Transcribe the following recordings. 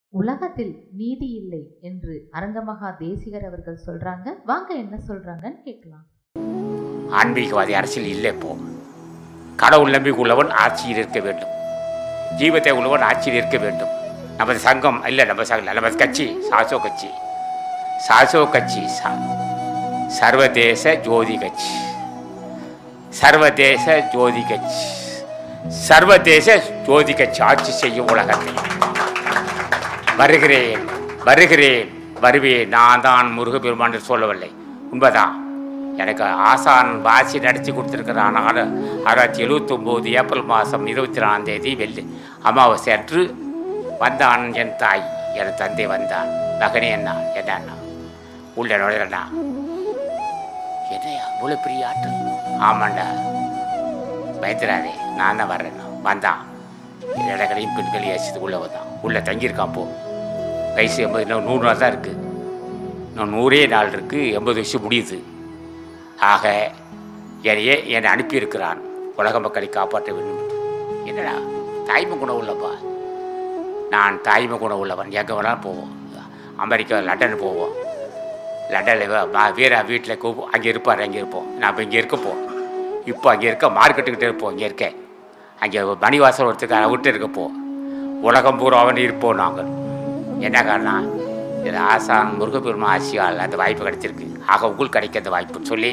உலகத்தில் நீதி இல்லை என்று அரங்கமகா தேசிகர் அவர்கள் சொல்றாங்க வாங்க என்ன சொல்றாங்கன்னு கேட்கலாம் ஆன்மீகவாதி அரசியல் இல்லை இப்போ கடவுள் நம்பிக்கை உள்ளவன் ஆட்சியில் இருக்க வேண்டும் ஜீவத்தை உள்ளவன் ஆட்சியில் இருக்க வேண்டும் நமது சங்கம் இல்லை நம்ம சங்கம் நமது கட்சி சாசோ கட்சி சாசோ கட்சி சா சர்வதேச ஜோதி கட்சி சர்வதேச ஜோதி கட்சி சர்வதேச ஜோதி கட்சி ஆட்சி செய்யும் உலகத்தை வருகிறேன் வருகிறேன் வருவேன் நான் தான் முருகப்பெருமான் என்று சொல்லவில்லை உண்மைதான் எனக்கு ஆசான் வாசி நடத்தி கொடுத்துருக்கிறான் ஆயிரத்தி ஆயிரத்தி எழுபத்தொம்போது ஏப்ரல் மாதம் இருபத்தி நாலாம் தேதி வெள்ளி அமாவாசை அன்று வந்தான் என் தாய் என் தந்தை வந்தான் மகனே என்ன என்ன உள்ள நுழைறண்ணா என்னையா இவ்வளோ பெரிய ஆற்றல் ஆமாண்டா பயந்துடாதே நான் தான் வர்றேன் வந்தான் இடங்களையும் பெண்களையும் ஏசித்து உள்ளே வந்தான் உள்ளே தங்கியிருக்கான் போ வயசு எண்பது இன்னும் நூறு நாள் தான் இருக்குது இன்னும் நூறே நாள் இருக்குது எண்பது வயசு முடியுது ஆக என்னையே என்னை அனுப்பியிருக்கிறான் உலக மக்களை காப்பாற்ற வேண்டும் என்று. என்னடா தாய்மை குணம் உள்ளப்பா நான் தாய்மை குணம் உள்ளவன் எங்கே வேணாலும் போவோம் அமெரிக்கா லண்டன் போவோம் லண்டனில் வீரா வீட்டில் கூ அங்கே இருப்பார் அங்கே இருப்போம் நாம் இங்கே இருக்கப்போம் இப்போ அங்கே இருக்க மார்க்கெட்டுக்கிட்டே இருப்போம் இங்கே இருக்க அங்கே மணிவாசல் ஒருத்தருக்கு விட்டு இருக்கப்போ உலகம் பூராவன் இருப்போம் நாங்கள் என்ன காரணம் இது ஆசான் முருகப்பெருமா ஆசியால் அந்த வாய்ப்பு கிடைச்சிருக்கு ஆக உங்களுக்கு கிடைக்க அந்த வாய்ப்புன்னு சொல்லி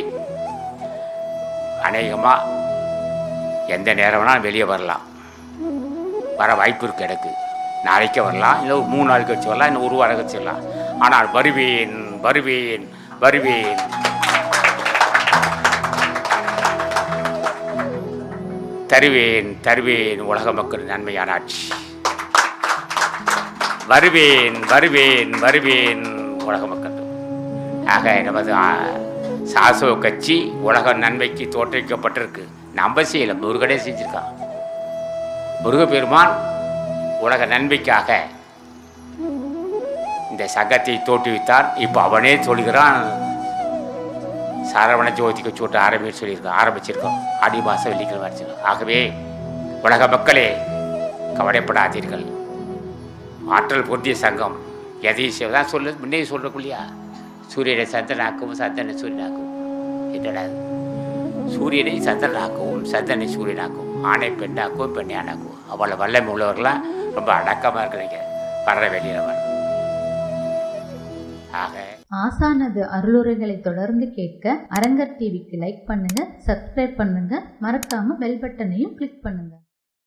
அநேகமாக எந்த நேரம் வேணாலும் வெளியே வரலாம் வர வாய்ப்பு இருக்கு எனக்கு நாளைக்கே வரலாம் இல்லை ஒரு மூணு நாள் கழிச்சு வரலாம் இன்னும் ஒரு வாரம் கழிச்சு வரலாம் ஆனால் வருவேன் வருவேன் வருவேன் தருவேன் தருவேன் உலக மக்கள் நன்மையான ஆட்சி வருவேன் வருவேன் வருவேன் உலக மக்கள் ஆக நமது ஆ, சாசோ கட்சி உலக நன்மைக்கு தோற்றுவிக்கப்பட்டிருக்கு நம்ம செய்யல முருகனே செஞ்சிருக்கான் முருகப்பெருமான் உலக நன்மைக்காக இந்த சங்கத்தை தோற்றுவித்தான் இப்போ அவனே சொல்கிறான் சரவண ஜோதிக்கு சூட்ட ஆரம்பி சொல்லியிருக்கோம் ஆரம்பிச்சிருக்கோம் ஆடி மாதம் வெள்ளிக்கிழமை வச்சிருக்கோம் ஆகவே உலக மக்களே கவலைப்படாதீர்கள் ஆற்றல் பொருந்திய சங்கம் எதையும் செய்ய- தான் சொல்லு முன்னே சொல்கிறக்குள்ளையா சூரியனை சந்திரனாக்கவும் சந்திரனை சூரியனாக்கவும் என்னடா இது? சூரியனை சந்திரனாக்கவும் சந்திரனை சூரியனாக்கவும் ஆணை பெண்ணாக்கவும் பெண்ணை ஆணாக்கவும் அவ்வளோ வல்லமை உள்ளவர்களாம் ரொம்ப அடக்கமாக இருக்கிறீங்க வர்ற வெளியில் வர ஆக ஆசானது அருளுரைகளை தொடர்ந்து கேட்க அரங்கர் டிவிக்கு லைக் பண்ணுங்க சப்ஸ்கிரைப் பண்ணுங்க மறக்காம பெல் பட்டனையும் கிளிக் பண்ணுங்க